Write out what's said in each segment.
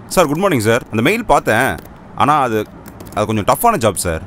Sir good morning sir அந்த mail பார்த்தேன் ஆனால் அது அது கொஞ்சம் டஃப்பான ஜாப் சார்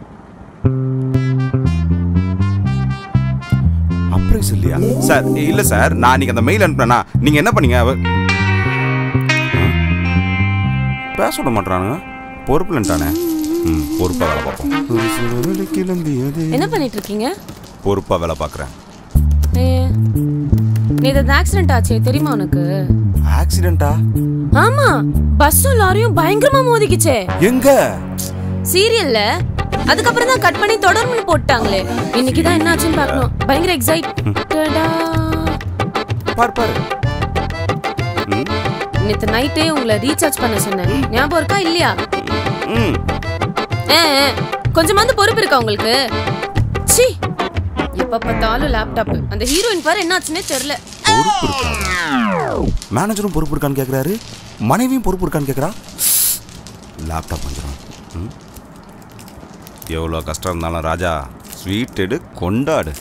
அப்ரைஸ் இல்லையா சார் இல்லை சார் நான் இன்னைக்கு அந்த மெயில் அனுப்புனேன்னா நீங்கள் என்ன பண்ணீங்க அவ- ஆ? பேச விட மாட்டானுங்க பொறுப்புலன்ட்டானே ம் பொறுப்பாக வேலை பார்ப்போம் ஒரு சில வேலை கிளம்பியது என்ன பண்ணிட்டு இருக்கீங்க பொறுப்பாக வேலை பார்க்குறேன் நேற்று அந்த ஆக்சிடென்ட் ஆச்சே தெரியுமா உனக்கு ஆக்சிடென்ட்டா ஆமா பஸ்ஸும் லாரியும் பயங்கரமா மோதிக்கிச்சே எங்க சீரியல்ல அதுக்கப்புறம் தான் கட் பண்ணி தொடர்ந்து போட்டாங்களே இன்னைக்கு தான் என்ன ஆச்சுன்னு பார்க்கணும் பயங்கர எக்ஸைட்டடா பார் பாரு ம் நேத்து நைட்டே உங்களை ரீசார்ஜ் பண்ண சொன்னேன் ஞாபகம் இருக்கா இல்லையா ம் ஏ ஏ, கொஞ்சமாவது பொறுப்பு இருக்கா உங்களுக்கு சி எப்ப பார்த்தாலும் லேப்டாப் அந்த ஹீரோயின் பாரு என்ன ஆச்சுன்னே தெரியல பொறுப்பு இருக்கா மேனேஜரும் பொறுப்பு இருக்கான்னு கேட்குறாரு மனைவியும் பொறுப்பு இருக்கான்னு கேட்குறா லேப்டாப் வந்துடும் ம் எவ்வளோ கஷ்டம் இருந்தாலும் ராஜா ஸ்வீட் எடு கொண்டாடு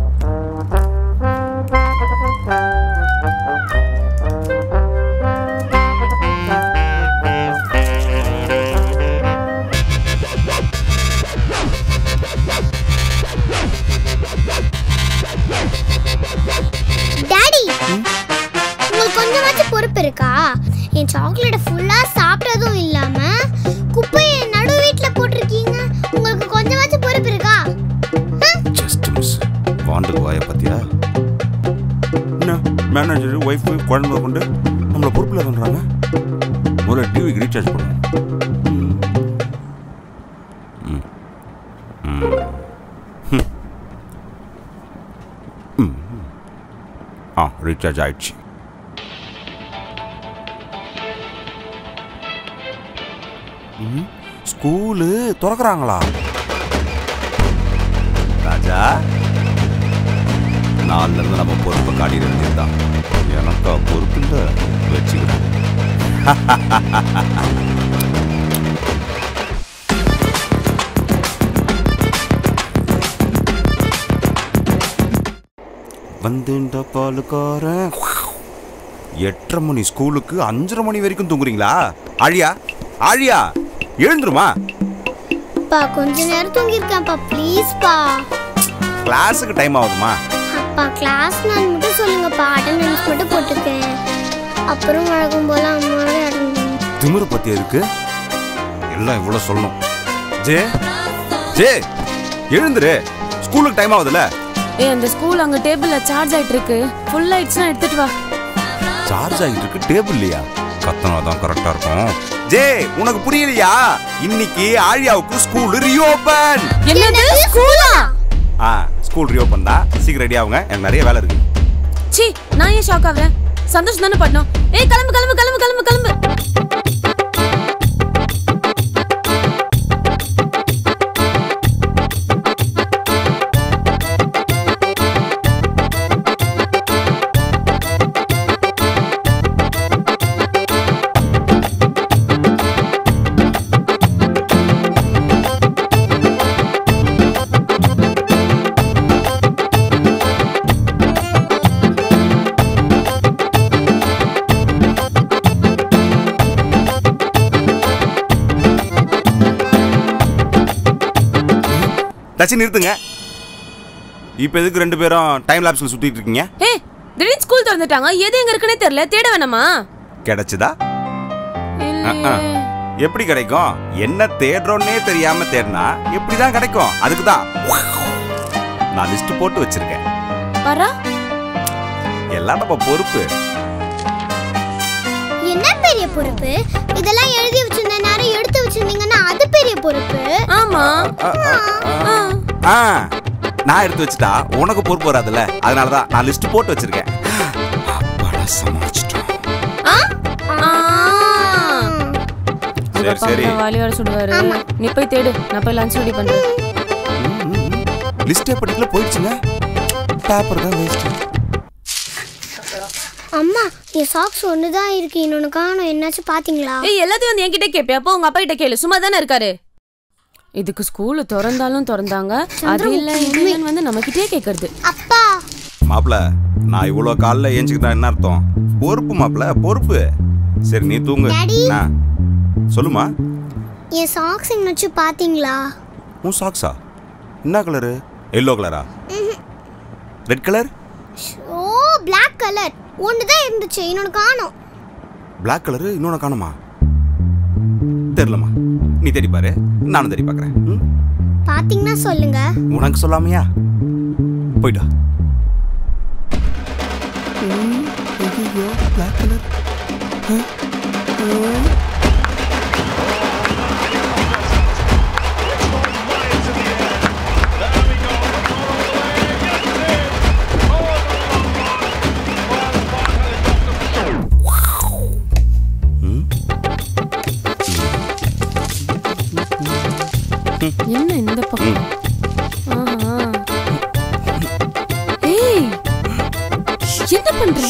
டாடி உங்களுக்கு கொஞ்சமாச்சும் பொறுப்பு இருக்கா என் சாக்லேட்டை ஃபுல்லா சாப்பிட்டதும் இல்லாம குப்பையை நடு வீட்ல போட்டிருக்கீங்க உங்களுக்கு கொஞ்சமாச்சும் பொறுப்பு இருக்கா ஹம்? ஜஸ்ட் மிஸ் வாண்டுக்கு வாய பார்த்தியா என்ன மேனேஜர் ஒய்ஃபு குழந்தை கொண்டு நம்மளை பொறுப்பில் பண்ணுறாங்க முதல்ல டிவிக்கு ரீசார்ஜ் பண்ணுவோம் ம். ம். ம். ம். ஆ ரீசார்ஜ் ஆயிடுச்சு ம், ஸ்கூலு திறக்கறாங்களா ராஜா நாலுல இருந்து நம்ம பொறுப்பை காட்டிட வேண்டியதுதான் எனக்கா பொறுப்பு இல்லை வச்சுக்கிறேன் வந்துட்ட பாலுக்காரன் எட்டரை மணி ஸ்கூலுக்கு அஞ்சரை மணி வரைக்கும் தூங்குறீங்களா ஆழியா ஆழியா எழுந்துருமா அப்பா கொஞ்ச நேரம் தூங்கியிருக்கேன்ப்பா ப்ளீஸ்ப்பா கிளாஸுக்கு டைம் ஆகுதுமா அப்பா கிளாஸ் நான் மட்டும் சொல்லுங்கப்பா அட்டெண்டன்ஸ் மட்டும் போட்டிருக்கேன் அப்புறம் வழக்கம் போல அம்மாவோட அட்டெண்டன்ஸ் திமிரு பத்தி இருக்கு எல்லாம் இவ்வளவு சொல்லணும் ஜே ஜே எழுந்துரு ஸ்கூலுக்கு டைம் ஆகுதுல்ல ஏ அந்த ஸ்கூல் அங்க டேபிள்ல சார்ஜ் ஆயிட்டு இருக்கு ஃபுல் ஆயிடுச்சுன்னா எடுத்துட்டு வா சார்ஜ் ஆகிட்டு இருக்கு டேபிள் இல்லையா கத்தனா தான் கரெக்டா இருக்கும் ஜே உனக்கு புரியலையா இன்னைக்கு ஆழியாவுக்கு ஸ்கூல் ரீஓபன் என்னது ஸ்கூலா ஆ ஸ்கூல் ரீஓபன் தான் சீக்கிரம் ரெடி ஆகுங்க எனக்கு நிறைய வேலை இருக்கு சி நான் ஏன் ஷாக் ஆகுறேன் சந்தோஷம் தானே பண்ணோம் ஏய் கிளம்பு கிளம்பு கிளம்பு கிளம்பு கிளம்பு தச்சு நிறுத்துங்க இப்போ எதுக்கு ரெண்டு பேரும் டைம் லேப்ஸில் சுத்திட்டு இருக்கீங்க ஏய் திடீர்னு ஸ்கூல் திறந்துட்டாங்க எது எங்க இருக்குன்னே தெரியல தேட வேணாமா கிடைச்சதா இல்லையே. எப்படி கிடைக்கும் என்ன தேடுறோன்னே தெரியாம தேடினா எப்படிதான் கிடைக்கும் அதுக்கு தான் நான் லிஸ்ட் போட்டு வச்சிருக்கேன் வரா எல்லாம் நம்ம பொறுப்பு என்ன பெரிய பொறுப்பு இதெல்லாம் எழுதி வச்சிருந்த நேரம் எடுத்து வச்சிருந்தீங்கன்னா அது பெரிய பொறுப்பு ஆமா ஆ, ஆ, ஆ. ஆ. ஆ நான் எடுத்து வச்சுட்டா உனக்கு பொறுப்பு வராதுல்ல அதனால தான் நான் லிஸ்ட் போட்டு வச்சிருக்கேன் அப்பாடா சமாளிச்சிட்டோம் ஆ? ஆ. சரி உங்க சரி அப்பா வாலியோட சுடுவாரு நீ போய் தேடு நான் போய் லஞ்ச் ரெடி பண்றேன் லிஸ்டே படிக்கல போயிடுச்சுங்க பேப்பர் தான் வேஸ்ட் அம்மா என் சாக்ஸ் ஒன்று தான் இருக்கு இன்னொன்று காணும் என்னாச்சும் பார்த்தீங்களா ஏய் எல்லாத்தையும் வந்து என்கிட்ட கேப்பியா அப்போ உங்க அப்பா கிட்ட கேளு சும்மா தானே இருக்காரு இதுக்கு ஸ்கூல் திறந்தாலும் திறந்தாங்க அது இல்ல இது இல்லைன்னு வந்து நம்ம கிட்டே கேக்குறது அப்பா மாப்பிள நான் இவ்வளோ காலைல ஏஞ்சிக்கிட்டா என்ன அர்த்தம் பொறுப்பு மாப்பிள பொறுப்பு சரி நீ தூங்கு Daddy. ஆ சொல்லுமா என் சாக்ஸ் எங்கனாச்சும் பார்த்தீங்களா உன் சாக்ஸா என்ன கலரு எல்லோ கலரா red colour oh Black colour ஒன்று தான் இருந்துச்சு இன்னொன்று காணோம் Black கலரு இன்னொன்று காணுமா தெரிலம்மா நீ தேடி பாரு நானும் தேடி பார்க்குறேன் ம்? பார்த்தீங்கன்னா சொல்லுங்க உனக்கு சொல்லாமையா போயிட்டா Black கலர் என்ன இந்த பக்கம் ஆஹா. ஏய் என்ன பண்ற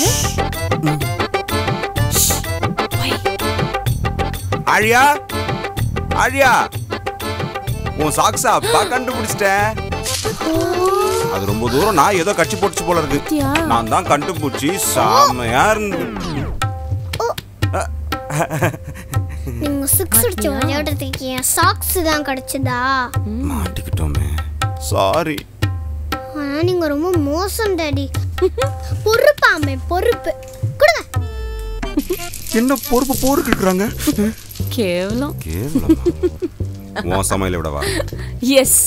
ஒய். ஆழியா ஆழியா உன் சாக்ஸா அப்பா கண்டுபிடிச்சிட்டேன் அது ரொம்ப தூரம் நான் ஏதோ கட்சி போட்டுச்சு போல இருக்கு பாத்தியா? நான் தான் கண்டுபிடிச்சி செமையா இருந்து நீங்க சிக்ஸ் அடிச்சு விளையாடுறதுக்கு என் சாக்ஸ் தான் கிடைச்சதா மாட்டிக்கிட்டோமே சாரி ஆனா நீங்க ரொம்ப மோசம் டாடி பொறுப்பாமே பொறுப்பு கொடுங்க என்ன பொறுப்பு போருக்கு இருக்கிறாங்க கேவலம் கேவலமா உன் சமையல விடவா எஸ்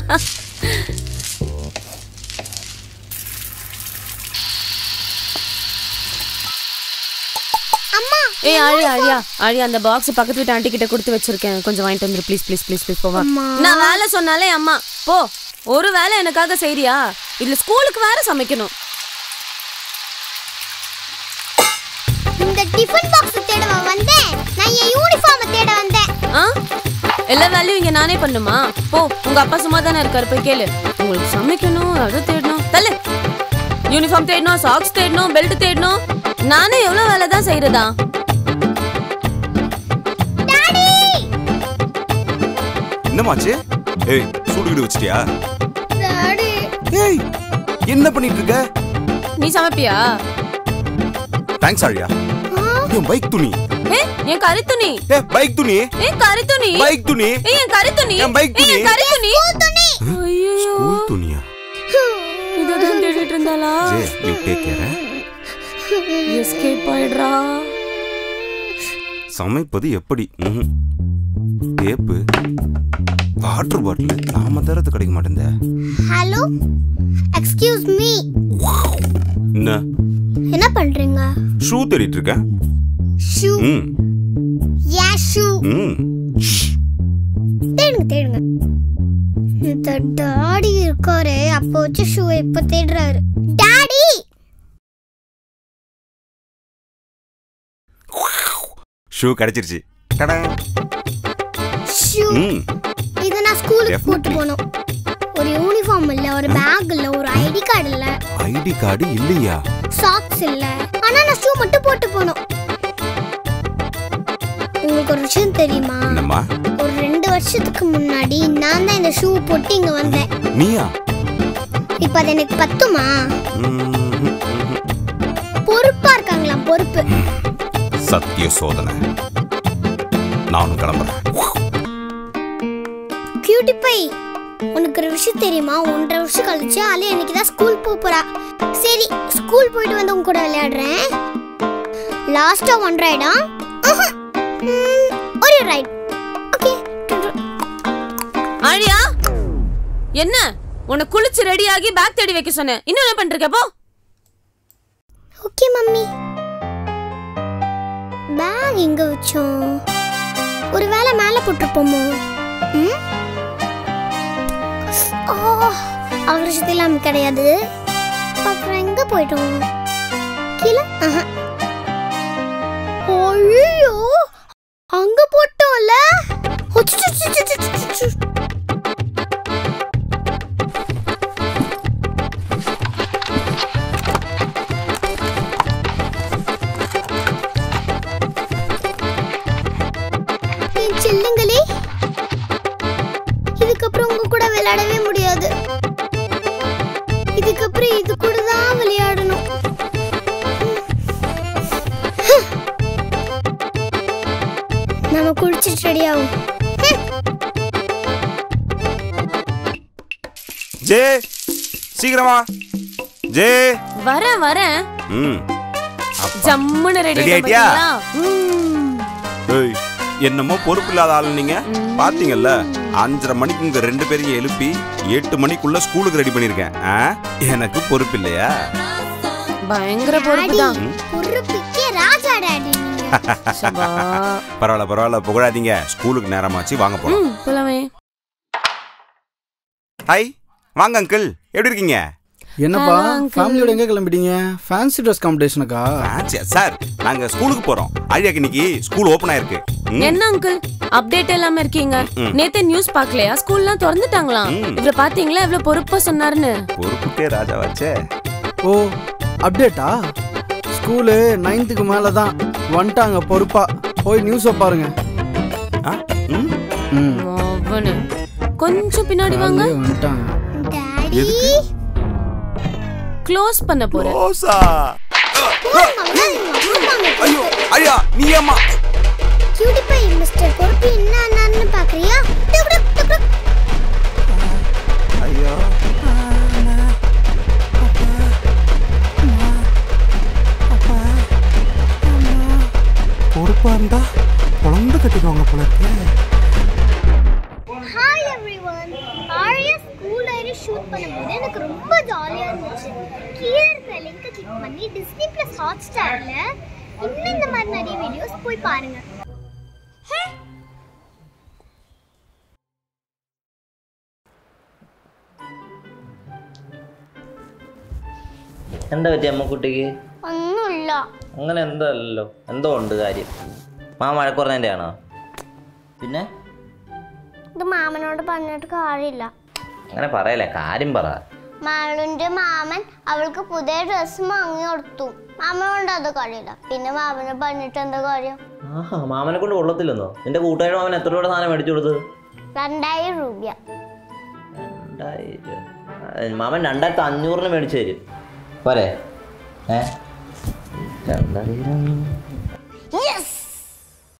அம்மா ஏய் ஆழியா ஆழியா ஆழியா அந்த பாக்ஸ் பக்கத்து வீட்டு ஆண்டி கிட்ட கொடுத்து வச்சிருக்கேன் கொஞ்சம் வாங்கிட்டு வந்துரு ப்ளீஸ் ப்ளீஸ் ப்ளீஸ் ப்ளீஸ் போவா அம்மா. நான் வேலை சொன்னாலே அம்மா போ ஒரு வேலை எனக்காக செய்றியா இதுல ஸ்கூலுக்கு வேற சமைக்கணும் இந்த டிஃபன் பாக்ஸ் தேடவா வந்தேன் நான் என் யூனிஃபார்மை தேட வந்தேன் ஆ எல்லா வேலையும் இங்க நானே பண்ணுமா போ உங்க அப்பா சும்மா தானே இருக்காரு போய் கேளு உங்களுக்கு சமைக்கணும் அதை தேடணும் தள்ளு யூனிஃபார்ம் தேடணும் சாக்ஸ் தேடணும் பெல்ட் தேடணும் நானே எவ்வளவு வேலை தான் செய்யறதா டாடி என்னமாச்சு ஏய் சூடுகிடு வச்சிட்டியா டாடி ஏய் என்ன பண்ணிட்டு இருக்க நீ சமைப்பியா தேங்க்ஸ் ஆழியா என் பைக் துணி ஏ என் கறி துணி ஏ பைக் துணி ஏ கறி துணி பைக் துணி ஏய் என் கறி துணி என் bike ஏய், என் துணி. கறி துணி ஐயோ ஸ்கூல் துணியா இதுதான் தேடிட்டு இருந்தாளா J you take care escape ஆயிடுறா சமைப்பது எப்படி ம்ஹும். டேப்பு வாட்டர் பாட்டில் நாம தரது கிடைக்க மாட்டேங்குதே ஹலோ எக்ஸ்கியூஸ் மீ என்ன என்ன பண்றீங்க ஷூ தேடிட்டு இருக்கேன் ஷூ ம் யா ஷூ ம் தேடுங்க தேடுங்க இந்த டாடி இருக்காரு அப்போ வச்ச ஷூ இப்ப தேடுறாரு டாடி ஷூ கிடைச்சிருச்சு டடா. ஷூ ம் இதை நான் ஸ்கூலுக்கு போட்டு Definitely. போகணும் ஒரு யூனிஃபார்ம் இல்ல ஒரு பேக் இல்ல ஒரு ஐடி கார்டு இல்ல ஐடி கார்டு இல்லையா சாக்ஸ் இல்ல ஆனா நான் ஷூ மட்டும் போட்டு போகணும் உங்களுக்கு ஒரு விஷயம் தெரியுமா என்னம்மா ஒரு ரெண்டு வருஷத்துக்கு முன்னாடி நான் தான் இந்த ஷூ போட்டு இங்க வந்தேன் நீயா இப்ப அது எனக்கு பத்துமா ம்ஹும். பொறுப்பா இருக்காங்களாம் பொறுப்பு சத்திய சோதனை நானும் கிளம்புறேன் கியூட்டி பை உனக்கு ஒரு விஷயம் தெரியுமா ஒன்றரை வருஷம் கழிச்சு அலி அன்னைக்கு தான் ஸ்கூல் போக போறா சரி ஸ்கூல் போயிட்டு வந்து உங்க கூட விளையாடுறேன் லாஸ்டா ஒன் ரைடா ஒரு ரைட் ஓகே ஆழியா என்ன உன்னை குளிச்சு ரெடி ஆகி பேக் தேடி வைக்க சொன்னேன் இன்னும் என்ன பண்றீங்க போ ஓகே மம்மி பேக் எங்க வச்சோம் ஒரு வேளை மேலே போட்டிருப்போமோ ம் ஓ அவசரத்து இல்லாம கிடையாது அப்புறம் எங்க போயிட்டோம் கீழே ஆஹா. ஐயோ அங்க போட்டோம்ல அச்சச்சச்சச்சச்சச்ச. என் செல்லுங்களே இதுக்கப்புறம் உங்க கூட விளையாடவே முடியாது இதுக்கப்புறம் இது கூட தான் விளையாடணும் செலவு ஹம். ஜே சீக்கிரமா ஜே வரேன் வரேன் ம் ஜம்முன்னு ரெடி Ready ஆயிட்டியா? ம் ஏய் என்னமோ பொறுப்பு இல்லாத ஆளு நீங்க பாத்தீங்கல்ல அஞ்சரை மணிக்கு உங்க ரெண்டு பேரையும் எழுப்பி எட்டு மணிக்குள்ள ஸ்கூலுக்கு ரெடி பண்ணிருக்கேன் ஆ? எனக்கு பொறுப்பு இல்லையா பயங்கர பொறுப்பு தான் பொறுப்புக்கே ராஜா டாடி நீங்க பரவாயில்ல பரவாயில்ல புகழாதீங்க ஸ்கூலுக்கு நேரமாச்சு வாங்க போலாம் ம் போலாமே ஹாய் வாங்க அங்கிள் எப்படி இருக்கீங்க என்னப்பா Hello, uncle. ஃபேமிலியோட எங்க கிளம்பிட்டீங்க ஃபேன்சி ட்ரெஸ் காம்படிஷனுக்கா ஃபேன்சி சார் நாங்க ஸ்கூலுக்கு போறோம் ஐடியாக்கு இன்னைக்கு ஸ்கூல் ஓபன் ஆயிருக்கு ம், என்ன அங்கிள் அப்டேட் இல்லாம இருக்கீங்க நேத்து நியூஸ் பார்க்கலையா ஸ்கூல்லாம் திறந்துட்டாங்களாம் ம். இவர பாத்தீங்களா எவ்வளவு பொறுப்பா சொன்னாருன்னு பொறுப்புக்கே ராஜா வச்சே ஓ அப்டேட்டா ஸ்கூலு நைன்த்துக்கு மேலே தான் வந்துட்டாங்க பொறுப்பா போய் நியூஸை பாருங்க ஆ, ம், ம் அவனு கொஞ்சம் பின்னாடி வாங்க காலையிலே வந்துட்டாங்க டாடி எதுக்கு க்ளோஸ் பண்ண போறேன் ரோசா ஐயோ ஐயா நீ ஏம்மா கியூட்டி பை மிஸ்டர் பொறுப்பு என்ன என்னன்னு பாக்குறியா டுக் டுக் டுக் டுக். ஐயோ பொறுப்பா இருந்தா குழந்தை கட்டிடுவாங்க போல இருக்கே ஹாய் எவ்ரிவன் ஆரியா ஸ்கூல் ஐரி ஷூட் பண்ணும்போது எனக்கு ரொம்ப ஜாலியாக இருந்துச்சு கீழே இருக்கிற லிங்கை கிளிக் பண்ணி டிஸ்னி ப்ளஸ் ஹாட் ஸ்டாரில் இன்னும் இந்த மாதிரி நிறைய வீடியோஸ் போய் பாருங்க എന്താ പറ്റി അമ്മക്കുട്ടിക്ക് ഒന്നുമില്ല അങ്ങനെ എന്തോ അല്ലല്ലോ എന്തോ ഉണ്ട് കാര്യം മാമ വഴക്ക് പറഞ്ഞതിൻ്റെ ആണോ പിന്നെ ഇത് മാമനോട് പറഞ്ഞിട്ട് കാര്യമില്ല അങ്ങനെ പറയല്ലേ കാര്യം പറ മാളുന്റെ മാമൻ അവൾക്ക് പുതിയ ഡ്രസ്സ് വാങ്ങി കൊടുത്തു മാമനോട് അത് കാര്യമില്ല പിന്നെ മാമനെ പറഞ്ഞിട്ട് എന്താ കാര്യം ആഹാ മാമനെ കൊണ്ട് കൊള്ളത്തില്ലെന്നോ നിന്റെ കൂട്ടുകാരുടെ മാമൻ എത്ര രൂപയുടെ സാധനം മേടിച്ചു കൊടുത്തത് രണ്ടായിരം രൂപ രണ്ടായിരം ആ, മാമൻ രണ്ടായിരത്തി അഞ്ഞൂറിന് മേടിച്ചു തരും പോരെ ഏ രണ്ടായിരം